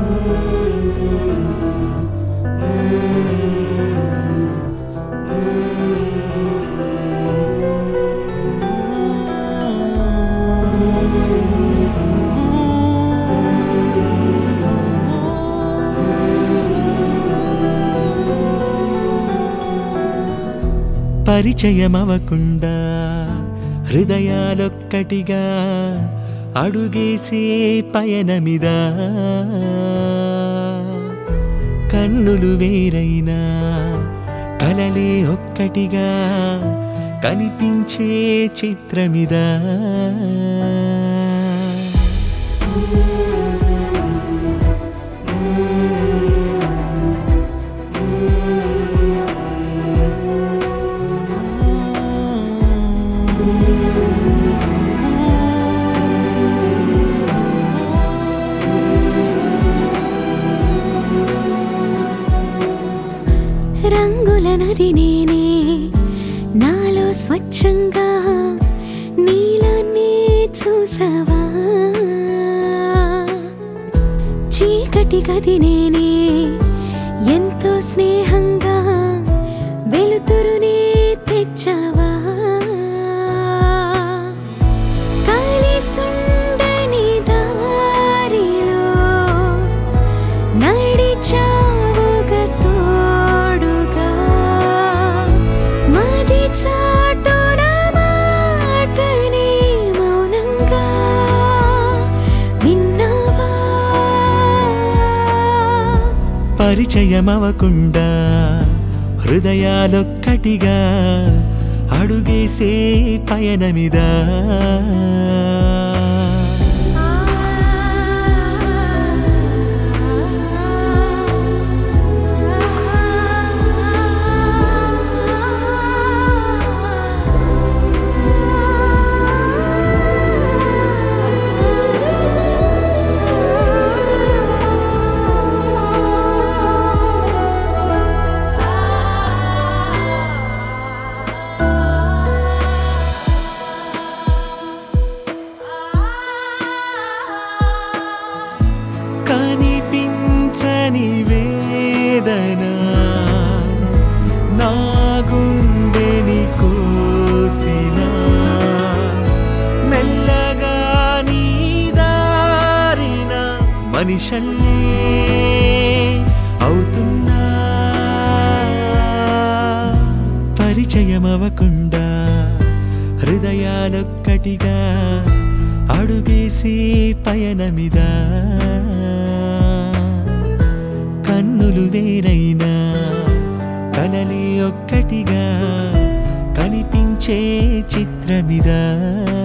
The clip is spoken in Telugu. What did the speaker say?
పరిచయమవకుండా హృదయాలొక్కటిగా అడుగేసే పయనమిదా కన్నులు వేరైనా కలలే ఒక్కటిగా కనిపించే చిత్రమిదా రంగుల నది నేనే నాలో స్వచ్ఛంగా నీలాన్ని చూసావా చీకటి గది నేనే ఎంతో స్నేహంగా వెలుతురునే తెచ్చావా కలిసుండని దారిలో నడిచావుగ తోడుగా మది చాటున మాటని మౌనంగా విన్నావా పరిచయమవకుండా హృదయాలొక్కటిగా అడుగేసే పయనమిదా కనిపించని వేదన నా గుండెని కోసిన మెల్లగా నీ దారిన మనిషల్లే అవుతున్నా పరిచయమవకుండా హృదయాలొక్కటిగా అడుగేసే పయనమిదా కన్నులు వేరైనా కలలే ఒక్కటిగా కనిపించే చిత్రమిదా